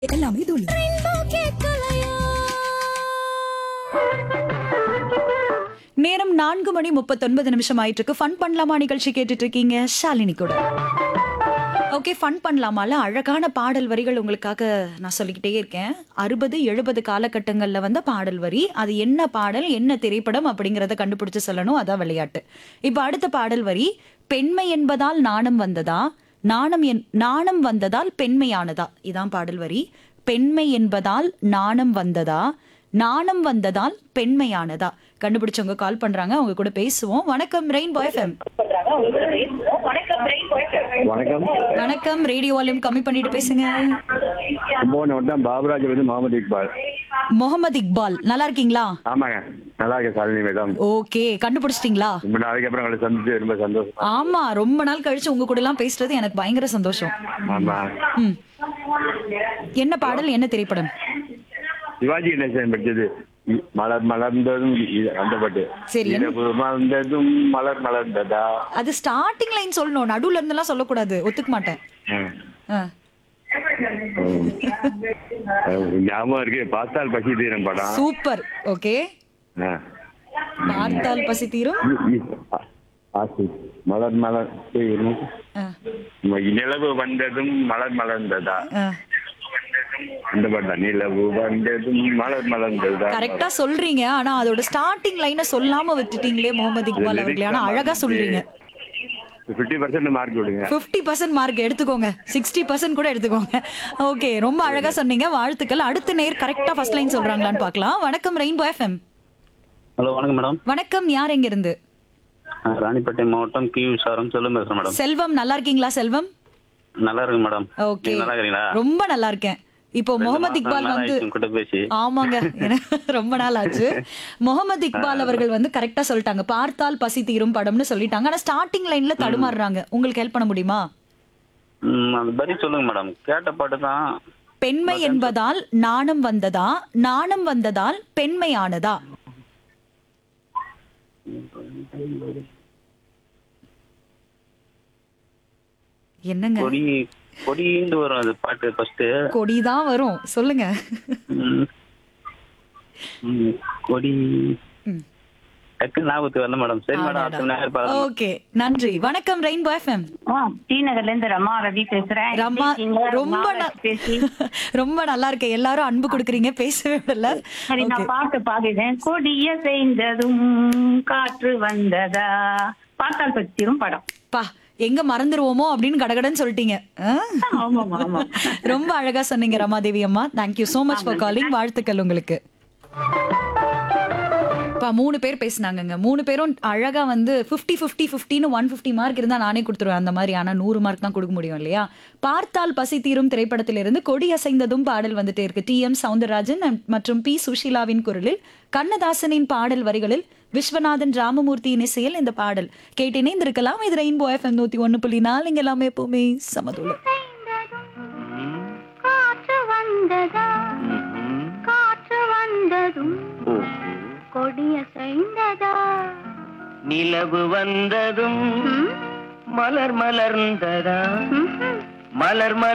எல்லாமே தூள் நேரம் நான்கு மணி முப்பத்தொன்பது நிமிஷம் ஆயிட்டு இருக்கு ஃபன் பண்ணலாமா நிகழ்ச்சி கேட்டுட்டு இருக்கீங்க ஷாலினி கூட ஓகே ஃபன் பண்ணலாமால அழகான பாடல் வரிகள் உங்களுக்காக நான் சொல்லிக்கிட்டே இருக்கேன் அறுபது எழுபது காலகட்டங்களில் வந்த பாடல் வரி அது என்ன பாடல் என்ன திரைப்படம் அப்படிங்கிறத கண்டுபிடிச்சு சொல்லணும் அதான் விளையாட்டு இப்போ அடுத்த பாடல் வரி பெண்மை என்பதால் நாணம் வந்ததா நாணம் என் நாணம் வந்ததால் பெண்மையானதா இதான் பாடல் வரி பெண்மை என்பதால் நாணம் வந்ததா நாணம் வந்ததால் பெண்மையானதா கண்டுபிடிச்சவங்க கால் பண்றாங்க அவங்க கூட பேசுவோம் வணக்கம் ரெயின் பாய் எஃப்எம் வணக்கம் வணக்கம் ரேடியோ வால்யூம் கம்மி பண்ணிட்டு பேசுங்க கும்பகோணம் வட்டம் பாபுராஜ் வந்து முகமது இக்பால் முகமது இக்பால் நல்லா இருக்கீங்களா ஆமாங்க நல்லா இருக்கேன் சாலினி மேடம் ஓகே கண்டுபிடிச்சிட்டீங்களா ரொம்ப நாளைக்கு அப்புறம் உங்களை சந்திச்சு ரொம்ப சந்தோஷம் ஆமா ரொம்ப நாள் கழிச்சு உங்க கூட எல்லாம் பேசுறது எனக்கு பயங்கர சந்தோஷம் ஆமா ம் என்ன பாடல் என்ன திரைப்படம் சிவாஜி கணேசன் படிச்சது இ- மலர் மலர்ந்ததும் இ- அந்த பாட்டு சரி, என்ன- இரவு மலர்ந்ததும் மலர் மலர்ந்ததா அது ஸ்டார்டிங் லைன் சொல்லணும் நடுவுல இருந்தெல்லாம் சொல்லக்கூடாது ஒத்துக்க மாட்டேன் ஆ. ஆ. அஹ் ஞாபகம் இருக்கு பார்த்தால் பசி தீரம் படம் சூப்பர் ஓகே ஆ. பார்த்தால் பசி தீரும் இ- இ- ஆ- ஆசி. மலர் மலர் ஏய், என்ன? ஆ, நிலவு வந்ததும் மலர் மலர்ந்ததா ஆ. அந்த பாட்டு தான் நிலவு வந்ததும் மலர் மலர்ந்ததா கரெக்டா சொல்றீங்க ஆனா அதோட ஸ்டார்டிங் லைனை சொல்லாம விட்டுட்டீங்களே முகமது இக்பால் அவர்களே ஆனா அழகா சொல்றீங்க ஃபிஃப்டி பர்சன்ட் மார்க் விடுங்க ஃபிஃப்டி பர்சன்ட் மார்க் எடுத்துக்கோங்க சிக்ஸ்டி பர்சன்ட் கூட எடுத்துக்கோங்க ஓகே ரொம்ப அழகா சொன்னீங்க வாழ்த்துக்கள் அடுத்த நேர் கரெக்டா ஃபர்ஸ்ட் லைன் சொல்றாங்களான்னு பார்க்கலாம் வணக்கம் ரெயின்போ எஃப்எம் ஹலோ வணக்கம் மேடம் வணக்கம் யார் எங்க இருந்து நான் ராணிப்பேட்டை மாவட்டம் கி விசாரம் செல்லும் பேசுறேன் மேடம் செல்வம் நல்லா இருக்கீங்களா செல்வம் நல்லா இருக்கு மேடம் ஓகே நீங்க நல்லா இருக்கிறீங்களா ரொம்ப நல்லா இருக்கேன் இப்போ முகமது இக்பால் நல்லா வந்து ஆயிடுச்சு உங்க கிட்ட பேசி ஆமாங்க எனக்கு ரொம்ப நாள் ஆச்சு முகமது இக்பால் அவர்கள் வந்து கரெக்டா சொல்லிட்டாங்க பார்த்தால் பசி தீரும் படம்னு சொல்லிட்டாங்க ஆனா ஸ்டார்டிங் லைன்ல தடுமாறுறாங்க உங்களுக்கு ஹெல்ப் பண்ண முடியுமா ம், அது பரி சொல்லுங்க மேடம் கேட்ட பாட்டு தான் பெண்மை என்பதால் நாணம் வந்ததா நாணம் வந்ததால் பெண்மையானதா என்னங்க கொடி கொடிந்து வரும் அது பாட்டு ஃபர்ஸ்ட் கொடிதான் வரும் சொல்லுங்க கொடி ம். டக்கு ஞாபகத்துக்கு வரல மேடம் சரி மேடம் அடுத்த நேரம் பாருங்க ஓகே நன்றி வணக்கம் ரெயின்போ எஃப்எம் ஆ, டி நகர்ல இருந்து ரமா ரவி பேசுறேன் ரமா எப்படி இருக்கீங்க? ரொம்ப ரமா ந- ரவி பேசி ரொம்ப நல்லா இருக்கேன் எல்லாரும் அன்பு கொடுக்குறீங்க பேசவே விடல சரி Okay. நான் பாட்டு பாடினேன் கொடிய செய்ததும் காற்று வந்ததா பார்த்தால் பத்திரும் படம் பா எங்க மறந்துருவோமோ அப்படின்னு கடகடன்னு சொல்லிட்டீங்க ஆ? ஆமா ஆமா ரொம்ப அழகா சொன்னீங்க ரமாதேவி அம்மா thank you so much for calling வாழ்த்துக்கள் உங்களுக்கு பா மூணு பேர் பேசுனாங்கங்க மூணு பேரும் அழகா வந்து ஃபிஃப்டி ஃபிஃப்டி ஃபிஃப்டின்னு ஒன் ஃபிஃப்டி மார்க் இருந்தா நானே கொடுத்துருவேன் அந்த மாதிரி ஆனா நூறு மார்க் தான் கொடுக்க முடியும் இல்லையா பார்த்தால் பசி தீரும் திரைப்படத்திலிருந்து கொடி அசைந்ததும் பாடல் வந்துட்டே இருக்கு டி எம் சவுந்தரராஜன் and- மற்றும் பி சுஷீலாவின் குரலில் கண்ணதாசனின் பாடல் வரிகளில் விஸ்வநாதன் ராமமூர்த்தியின் இசையில் இந்த பாடல் கேட்டு இணைந்திருக்கலாம் இது ரெயின்போ எஃப்எம் நூத்தி ஒன்னு புள்ளி நாலு இங்க எல்லாமே எப்பவுமே சமதுள்ள காற்று வந்ததா காற்று வந்ததும் கொடிய செய்ததா நிலவு வந்ததும் மலர் மலர்ந்ததா மலர் மலர்